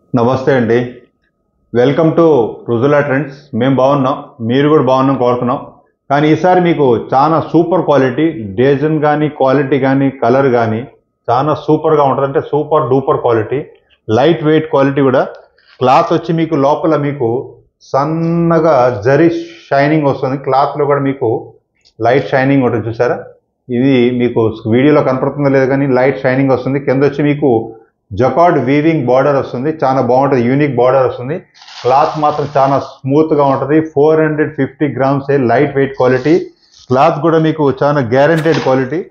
నమస్తే అండి welcome to Rujula trends మేము బాగున్నాం మీరు కూడా బాగున్నాం కోరుతున్నాం కానీ ఈసారి మీకు చాలా సూపర్ క్వాలిటీ డిజైన్ కానీ క్వాలిటీ కానీ కలర్ కానీ చాలా సూపర్గా ఉంటుంది అంటే super duper quality light weight quality కూడా క్లాత్ వచ్చి మీకు లోపల మీకు సన్నగా జరీ షైనింగ్ వస్తుంది క్లాత్లో కూడా మీకు లైట్ షైనింగ్ ఉంటుంది చూసారా ఇది మీకు వీడియోలో కనపడుతుందో లేదు కానీ లైట్ షైనింగ్ వస్తుంది కింద వచ్చి మీకు జకార్డ్ వీవింగ్ బార్డర్ వస్తుంది చాలా బాగుంటుంది యూనిక్ బార్డర్ వస్తుంది క్లాత్ మాత్రం చాలా స్మూత్గా ఉంటుంది four hundred fifty grams light weight quality cloth కూడా మీకు చాలా గ్యారంటెడ్ క్వాలిటీ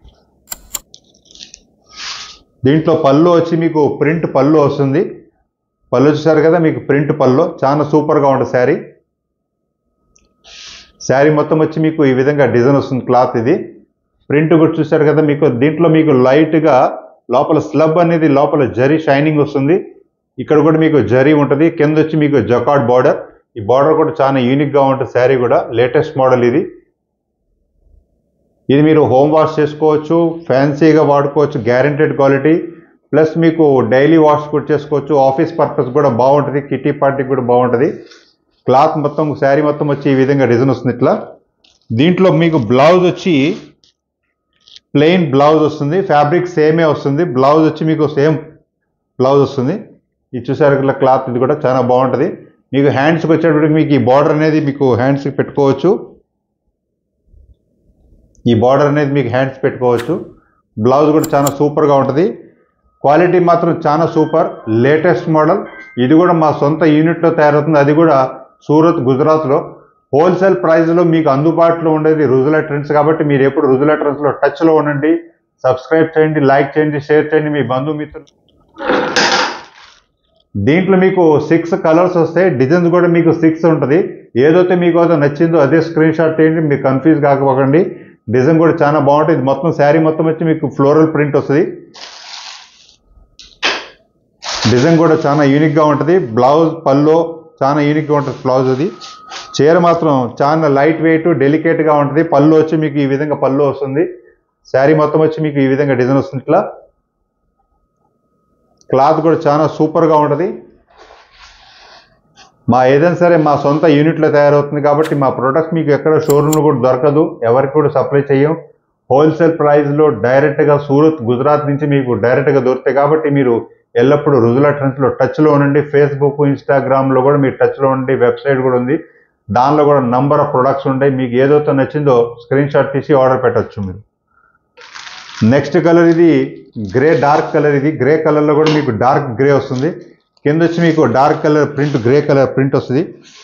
దీంట్లో పళ్ళు వచ్చి మీకు ప్రింట్ పళ్ళు వస్తుంది పళ్ళు చూసారు కదా మీకు ప్రింట్ పళ్ళు చాలా సూపర్గా ఉంటుంది శారీ శారీ మొత్తం వచ్చి మీకు ఈ విధంగా డిజైన్ వస్తుంది క్లాత్ ఇది ప్రింట్ కూడా చూసారు కదా మీకు దీంట్లో మీకు లైట్గా లోపల స్లబ్ అనేది లోపల జరీ షైనింగ్ వస్తుంది ఇక్కడ కూడా మీకు జరీ ఉంటుంది కింద వచ్చి మీకు జకాడ్ బార్డర్ ఈ బార్డర్ కూడా చాలా యూనిక్గా ఉంటుంది శారీ కూడా లేటెస్ట్ మోడల్ ఇది ఇది మీరు హోమ్ వాష్ చేసుకోవచ్చు ఫ్యాన్సీగా వాడుకోవచ్చు గ్యారంటెడ్ క్వాలిటీ ప్లస్ మీకు డైలీ వాష్ కూడా చేసుకోవచ్చు ఆఫీస్ పర్పస్ కూడా బాగుంటుంది కిటీ పార్టీకి కూడా బాగుంటుంది క్లాత్ మొత్తం శారీ మొత్తం వచ్చి ఈ విధంగా డిజైన్ వస్తుంది ఇట్లా దీంట్లో మీకు బ్లౌజ్ వచ్చి ప్లెయిన్ బ్లౌజ్ వస్తుంది ఫ్యాబ్రిక్ సేమే వస్తుంది బ్లౌజ్ వచ్చి మీకు సేమ్ బ్లౌజ్ వస్తుంది ఇది చూసారు ఇట్లా క్లాత్ ఇది కూడా చాలా బాగుంటుంది మీకు హ్యాండ్స్కి వచ్చేటప్పటికి మీకు ఈ బార్డర్ అనేది మీకు హ్యాండ్స్కి పెట్టుకోవచ్చు ఈ బార్డర్ అనేది మీకు హ్యాండ్స్ పెట్టుకోవచ్చు బ్లౌజ్ కూడా చాలా సూపర్గా ఉంటుంది క్వాలిటీ మాత్రం చాలా సూపర్ లేటెస్ట్ మోడల్ ఇది కూడా మా సొంత యూనిట్లో తయారవుతుంది అది కూడా సూరత్ గుజరాత్లో హోల్సేల్ ప్రైస్లో మీకు అందుబాటులో ఉండేది రుజులా ట్రెండ్స్ కాబట్టి మీరు ఎప్పుడు రుజులా ట్రెండ్స్లో టచ్లో ఉండండి సబ్స్క్రైబ్ చేయండి లైక్ చేయండి షేర్ చేయండి మీ బంధుమిత్రులు దీంట్లో మీకు సిక్స్ కలర్స్ వస్తాయి డిజైన్స్ కూడా మీకు సిక్స్ ఉంటుంది ఏదైతే మీకు అయితే నచ్చిందో అదే స్క్రీన్ షాట్ చేయండి మీకు కన్ఫ్యూజ్ కాకపోకండి డిజైన్ కూడా చాలా బాగుంటుంది ఇది మొత్తం శారీ మొత్తం వచ్చి మీకు ఫ్లోరల్ ప్రింట్ వస్తుంది డిజైన్ కూడా చాలా యూనిక్గా ఉంటుంది బ్లౌజ్ పల్లో చాలా యూనిక్గా ఉంటుంది బ్లౌజ్ అది చీర మాత్రం చాలా లైట్ వెయిట్ డెలికేట్గా ఉంటుంది పళ్ళు వచ్చి మీకు ఈ విధంగా పళ్ళు వస్తుంది శారీ మొత్తం వచ్చి మీకు ఈ విధంగా డిజైన్ వస్తుంది ఇట్లా క్లాత్ కూడా చాలా సూపర్గా ఉంటుంది మా ఏదైనా సరే మా సొంత యూనిట్లో తయారవుతుంది కాబట్టి మా ప్రొడక్ట్ మీకు ఎక్కడ షోరూమ్లో కూడా దొరకదు ఎవరికి కూడా సప్లై చేయం హోల్సేల్ ప్రైస్లో డైరెక్ట్గా సూరత్ గుజరాత్ నుంచి మీకు డైరెక్ట్గా దొరుకుతాయి కాబట్టి మీరు ఎల్లప్పుడూ రుజులా ట్రెండ్స్లో టచ్లో ఉండండి ఫేస్బుక్ ఇన్స్టాగ్రామ్లో కూడా మీరు టచ్లో ఉండండి వెబ్సైట్ కూడా ఉంది దానిలో కూడా నంబర్ ఆఫ్ ప్రొడక్ట్స్ ఉంటాయి మీకు ఏదైతే నచ్చిందో స్క్రీన్ షాట్ తీసి ఆర్డర్ పెట్టచ్చు మీరు నెక్స్ట్ కలర్ ఇది గ్రే డార్క్ కలర్ ఇది గ్రే కలర్లో కూడా మీకు డార్క్ గ్రే వస్తుంది కింద వచ్చి మీకు dark colour print grey colour print వస్తుంది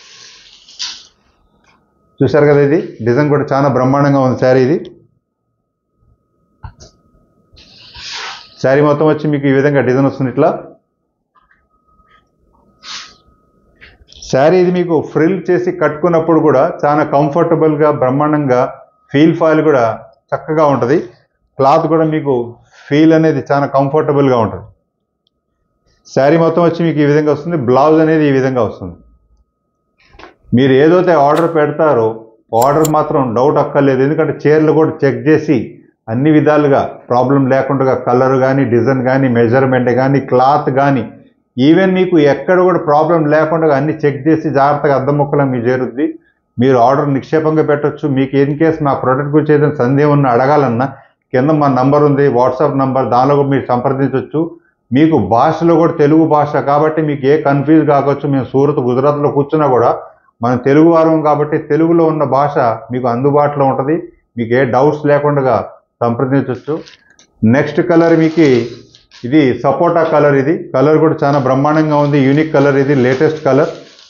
చూసారు కదా ఇది డిజైన్ కూడా చాలా బ్రహ్మాండంగా ఉంది శారీ ఇది శారీ మొత్తం వచ్చి మీకు ఈ విధంగా డిజైన్ వస్తుంది ఇట్లా శారీ ఇది మీకు ఫ్రిల్ చేసి కట్టుకున్నప్పుడు కూడా చాలా కంఫర్టబుల్గా బ్రహ్మాండంగా ఫీల్ ఫాయిల్ కూడా చక్కగా ఉంటుంది క్లాత్ కూడా మీకు ఫీల్ అనేది చాలా కంఫర్టబుల్గా ఉంటుంది శారీ మొత్తం వచ్చి మీకు ఈ విధంగా వస్తుంది బ్లౌజ్ అనేది ఈ విధంగా వస్తుంది మీరు ఏదైతే ఆర్డర్ పెడతారో ఆర్డర్ మాత్రం డౌట్ అక్కర్లేదు ఎందుకంటే చీరలు కూడా చెక్ చేసి అన్ని విధాలుగా ప్రాబ్లం లేకుండా కలర్ కానీ డిజైన్ కానీ మెజర్మెంట్ కానీ క్లాత్ కానీ ఈవెన్ మీకు ఎక్కడ కూడా ప్రాబ్లం లేకుండా అన్ని చెక్ చేసి జాగ్రత్తగా అద్దం ముక్కలా మీ చేరుద్ది మీరు ఆర్డర్ నిక్షేపంగా పెట్టొచ్చు మీకు ఇన్ కేస్ మా ప్రోడక్ట్ గురించి ఏదైనా సందేహం ఉన్న అడగాలన్నా కింద మా నంబర్ ఉంది వాట్సాప్ నంబర్ దానిలో కూడా మీరు సంప్రదించవచ్చు మీకు భాషలో కూడా తెలుగు భాష కాబట్టి మీకు ఏ కన్ఫ్యూజ్ కావచ్చు మేము సూరత్ గుజరాత్లో కూర్చున్నా కూడా మనం తెలుగు వారం కాబట్టి తెలుగులో ఉన్న భాష మీకు అందుబాటులో ఉంటుంది మీకు ఏ డౌట్స్ లేకుండా సంప్రదించవచ్చు నెక్స్ట్ కలర్ మీకు ఇది సపోటా కలర్ ఇది కలర్ కూడా చాలా బ్రహ్మాండంగా ఉంది యూనిక్ కలర్ ఇది లేటెస్ట్ కలర్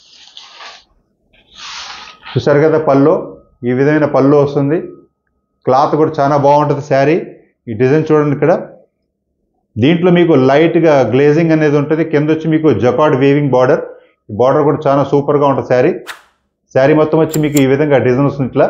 చూసారు కదా పళ్ళు ఈ విధమైన పళ్ళు వస్తుంది క్లాత్ కూడా చాలా బాగుంటుంది శారీ ఈ డిజైన్ చూడండి ఇక్కడ దీంట్లో మీకు లైట్గా గ్లేజింగ్ అనేది ఉంటుంది కింద వచ్చి మీకు జకాడ్ వీవింగ్ బార్డర్ ఈ బార్డర్ కూడా చాలా సూపర్గా ఉంటుంది శారీ శారీ మొత్తం వచ్చి మీకు ఈ విధంగా డిజైన్ వస్తుంది ఇట్లా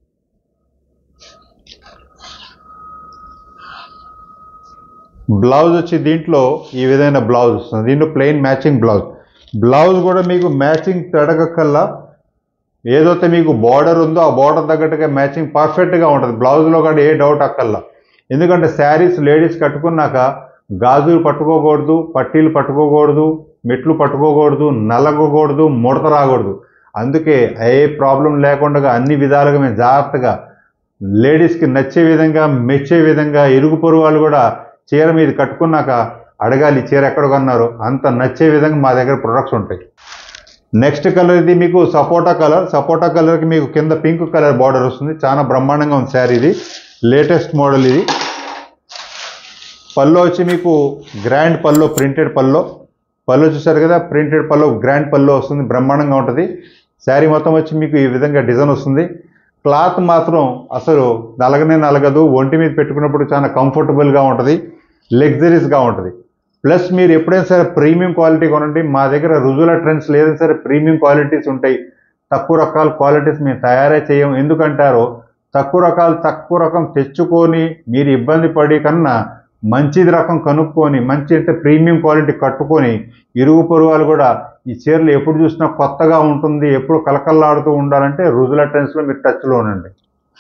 బ్లౌజ్ వచ్చి దీంట్లో ఈ విధమైన బ్లౌజ్ వస్తుంది దీంట్లో ప్లెయిన్ మ్యాచింగ్ బ్లౌజ్ బ్లౌజ్ కూడా మీకు మ్యాచింగ్ తడగకల్లా ఏదైతే మీకు బార్డర్ ఉందో ఆ బార్డర్ తగ్గట్టుగా మ్యాచింగ్ పర్ఫెక్ట్గా ఉంటుంది బ్లౌజ్లో కూడా ఏ డౌట్ అక్కల్లా ఎందుకంటే శారీస్ లేడీస్ కట్టుకున్నాక గాజులు పట్టుకోకూడదు పట్టీలు పట్టుకోకూడదు మెట్లు పట్టుకోకూడదు నలగకూడదు ముడత రాకూడదు అందుకే ఏ ప్రాబ్లం లేకుండా అన్ని విధాలుగా మేము జాగ్రత్తగా లేడీస్కి నచ్చే విధంగా మెచ్చే విధంగా ఇరుగు పొరుగు వాళ్ళు కూడా చీర మీద కట్టుకున్నాక అడగాలి ఈ చీర ఎక్కడ కొన్నారు అంత నచ్చే విధంగా మా దగ్గర ప్రొడక్ట్స్ ఉంటాయి నెక్స్ట్ కలర్ ఇది మీకు సపోటా కలర్ సపోటా కలర్కి మీకు కింద పింక్ కలర్ బార్డర్ వస్తుంది చాలా బ్రహ్మాండంగా ఉంది శారీ ఇది లేటెస్ట్ మోడల్ ఇది పల్లో వచ్చి మీకు గ్రాండ్ పల్లో ప్రింటెడ్ పల్లో పల్లో చూసారు కదా ప్రింటెడ్ పల్లో గ్రాండ్ పల్లో వస్తుంది బ్రహ్మాండంగా ఉంటుంది శారీ మొత్తం వచ్చి మీకు ఈ విధంగా డిజైన్ వస్తుంది క్లాత్ మాత్రం అసలు నలగనే నలగదు ఒంటి మీద పెట్టుకున్నప్పుడు చాలా కంఫర్టబుల్గా ఉంటుంది లగ్జరీస్గా ఉంటుంది ప్లస్ మీరు ఎప్పుడైనా సరే ప్రీమియం క్వాలిటీ కొనండి మా దగ్గర రుజువుల ట్రెండ్స్ లేదని సరే ప్రీమియం క్వాలిటీస్ ఉంటాయి తక్కువ రకాల క్వాలిటీస్ మేము తయారే చేయం ఎందుకంటారో తక్కువ రకాలు తక్కువ రకం తెచ్చుకొని మీరు ఇబ్బంది పడి కన్నా మంచిది రకం కనుక్కొని మంచి అంటే ప్రీమియం క్వాలిటీ కట్టుకొని ఇరుగు పొరుగాలు కూడా ఈ చీరలు ఎప్పుడు చూసినా కొత్తగా ఉంటుంది ఎప్పుడు కలకల్లాడుతూ ఉండాలంటే రుజుల ట్రెండ్స్లో మీరు టచ్లో ఉండండి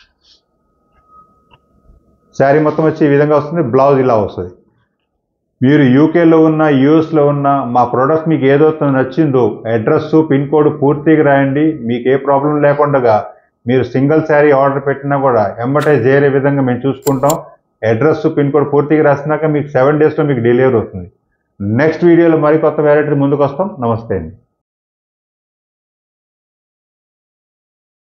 శారీ మొత్తం వచ్చి ఈ విధంగా వస్తుంది బ్లౌజ్ ఇలా వస్తుంది మీరు యూకేలో ఉన్న యూఎస్లో ఉన్న మా ప్రోడక్ట్ మీకు ఏదైతే నచ్చిందో అడ్రస్ పిన్ కోడ్ పూర్తిగా రాయండి మీకు ఏ ప్రాబ్లం లేకుండా మీరు సింగిల్ శారీ ఆర్డర్ పెట్టినా కూడా ఎంబటే చేరే విధంగా మేము చూసుకుంటాం అడ్రస్ పిన్ కోడ్ పూర్తిగా రాసినాక మీకు సెవెన్ డేస్లో మీకు డెలివరీ అవుతుంది నెక్స్ట్ వీడియోలో మరి కొత్త వెరైటీ ముందుకు వస్తాం నమస్తే అండి